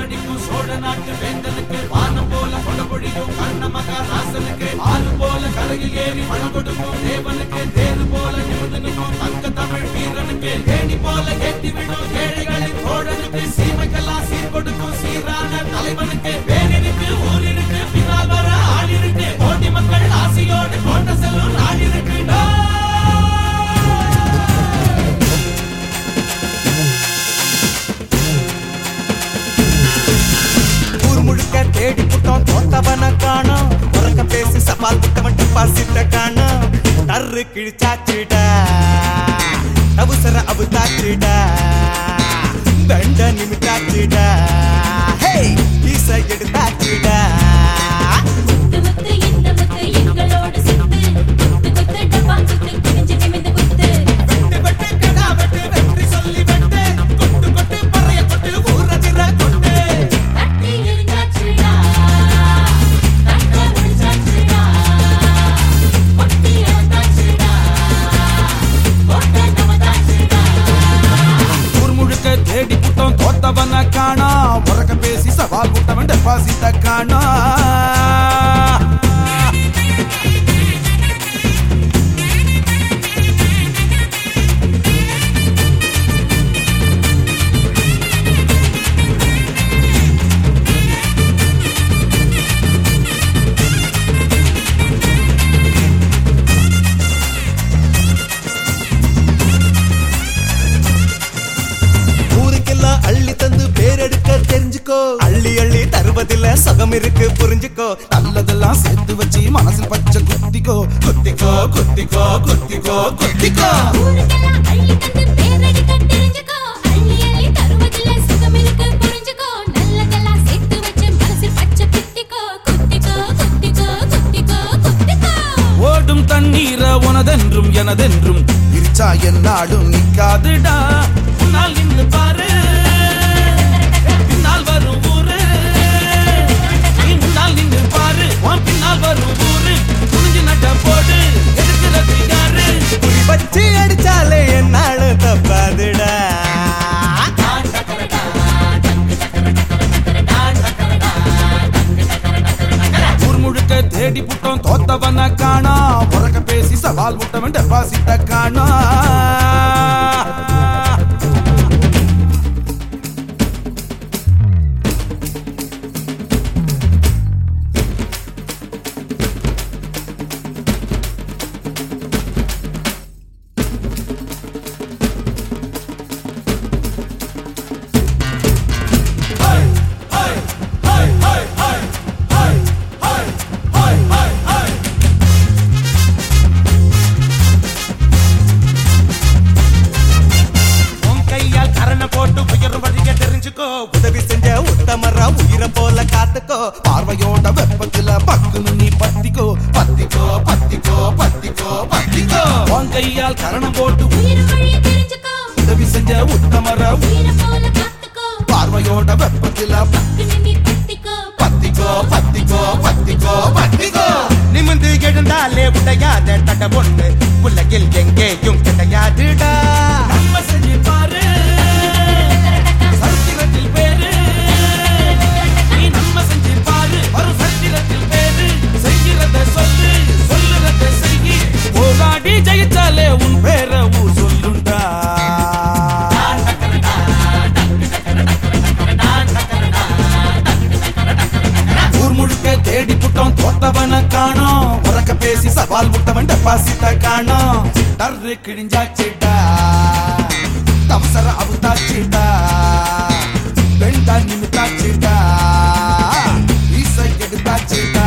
படிக்கும் சோழ நாட்டு வேந்தனுக்கு வானம் போல கொடபொழியும் கண்ண மகாராசனுக்கு ஆறு போல கரையில் ஏறி பணம் கொடுக்கும் தேவனுக்கு தேரு போல நிமிர்ந்து நிற்கும் தங்க தமிழ் வீரனுக்கு தேனி போல ஏற்றி விடும் ஏழைகளின் தோழனுக்கு சீமைக்கெல்லாம் சீர் கொடுக்கும் சீரான தலைவனுக்கு பேரிருக்கு ஊரிருக்கு பின்னால் வர ஆள் இருக்கு கோடி மக்கள் ஆசையோடு கோட்ட செல்லும் நாள் இருக்கு ஊர் முழுக்க தேடி புட்டோம் தோத்தவன காணோம் உறக்க பேசி சவால் விட்டவன் டெபாசிட்ட காணோம் டர்ரு கிழிச்சாச்சுடா அவசர அவுத்தாச்சுடா வெண்ட நிமிட்டாச்சுடா ஹே ஈச எடுத்தாச்சுடா முத்து முத்து இந்த முத்து எங்களோடு சித்து குத்து குத்து டப்பா குத்து கிழிஞ்சு நிமிந்து குத்து வெட்டு வெட்டு கடா வெட்டு வெற்றி சொல்லி வெட்டு கொட்டு கொட்டு பறைய கொட்டு ஊரதிர கொட்டு தட்டி எரிஞ்சாச்சுடா தட்ட முடிச்சாச்சுடா கொட்டி இழந்தாச்சுடா கோட்டை நமதாச்சுடா ஊர் முழுக்க தேடி புட்டோம் தோத்தவன காணா உறக்க பேசி சவால் விட்டவன் டெபாசிட்ட காணா ஊருக்கெல்லாம் அள்ளி தந்து பேரெடுக்க தெரிஞ்சுக்கோ அள்ளி அள்ளி தருவதில்ல சுகம் இருக்கு புரிஞ்சுக்கோ நல்லதெல்லாம் சேர்த்து வச்சு மனசில் பச்சை குத்திக்கோ குத்திக்கோ குத்திக்கோ குத்திக்கோ குத்திக்கோ ஊருக்கெல்லாம் அள்ளி தந்து பேரெடுக்க தெரிஞ்சுக்கோ அள்ளி அள்ளி தருவதில்ல சுகம் இருக்கு புரிஞ்சுக்கோ நல்லதெல்லாம் சேர்த்து வச்சு மனசில் பச்சை குத்திக்கோ குத்திக்கோ குத்திக்கோ குத்திக்கோ குத்திக்கோ ஓடும் தண்ணீர உனதென்றும் எனதென்றும் பிரிச்சா என்னாலும் நிக்காதுடா முன்னால் நின்னு பாரு பின்னால் வரும் ஊரு நீ முன்னால் நின்னு பாரு உன் பின்னால் வரும் ஊரு துணிஞ்சு நட்ட போடு எதுக்குறது யாரு குறி வச்சு அடிச்சாலே என்னாலும் தப்பாதுடா ஊர் முழுக்க தேடி புட்டோம் தோத்தவன காணா உறக்க பேசி சவால் விட்டவன் டெபாசிட்ட காணா உன் கையால் கரண போட்டு உயர் வழிய தெரிஞ்சுக்கோ உதவி செஞ்ச உத்தமரா உயிரை போல காத்துக்கோ பார்வையோட வெப்பத்துல பக்குன்னு நீ பத்திக்கோ பத்திக்கோ பத்திக்கோ பத்திக்கோ பத்திக்கோ உன் கையால் கரணம் போட்டு உயிர் வழிய தெரிஞ்சுக்கோ உதவி செஞ்ச உத்தமர உயிரை போல காத்துக்கோ பார்வையோட வெப்பத்துல நிமி பத்திக்கோ பத்திக்கோ பத்திக்கோ பத்திக்கோ பத்திக்கோ நிமிந்து எழுந்தாலே உடையாத தட ஒண்ணு உலகில் எங்கேயும் கிடையாதுடா நம்ம செஞ்சு பாரு சத்திரத்தில் பேரு நீ நம்ம செஞ்சு பாரு வரும் சத்திரத்தில் பேரு செய்கிறத சொல்லு சொல்லுறத செய்யி போராடி ஜெயிச்சாலே உன் பேர ஊர் சொல்லுண்டா ஊர் முழுக்க தேடி புட்டோம் தோத்தவன காணோம் உறக்க பேசி சவால் விட்டவன் டெபாசிட்ட காணோம் டர்ரு கிழிஞ்சாச்சிட்டா தவசர அவுத்தாச்சிட்டா பெண்டா நிமித்தாச்சிட்டா ஈசை எடுத்தாச்சிட்டா